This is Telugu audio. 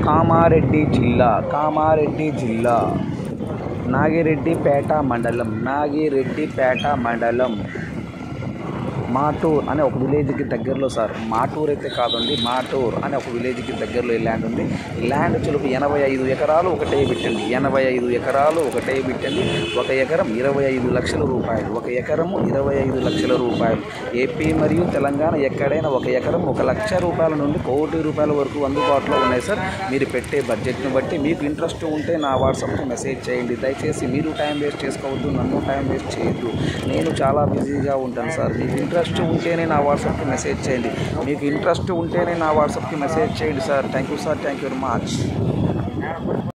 కామారెడ్డి జిల్లా కామారెడ్డి జిల్లా నాగిరెడ్డిపేట మండలం నాగిరెడ్డిపేట మండలం మాటూర్ అనే ఒక విలేజ్కి దగ్గరలో సార్ మాటూర్ అయితే కాదండి మాటూర్ అనే ఒక విలేజ్కి దగ్గరలో ఈ ల్యాండ్ ఉంది ఈ ల్యాండ్ చులుపు ఎనభై ఐదు ఎకరాలు ఒకటే పెట్టండి ఎనభై ఐదు ఎకరాలు ఒకటే పెట్టండి ఒక ఎకరం ఇరవై ఐదు లక్షల రూపాయలు ఒక ఎకరము ఇరవై ఐదు లక్షల రూపాయలు ఏపీ మరియు తెలంగాణ ఎక్కడైనా ఒక ఎకరం ఒక లక్ష రూపాయల నుండి కోటి రూపాయల వరకు అందుబాటులో ఉన్నాయి సార్ మీరు పెట్టే బడ్జెట్ని బట్టి మీకు ఇంట్రెస్ట్ ఉంటే నా వాట్సాప్కి మెసేజ్ చేయండి దయచేసి మీరు టైం వేస్ట్ చేసుకోవద్దు నన్ను టైం వేస్ట్ చేయొద్దు నేను చాలా బిజీగా ఉంటాను సార్ మీకు ఇంట్రెస్ట్ ఉంటేనే నా వాట్సాప్కి మెసేజ్ చేయండి మీకు ఇంట్రెస్ట్ ఉంటేనే నా వాట్సాప్కి మెసేజ్ చేయండి sir thank you sir thank you very much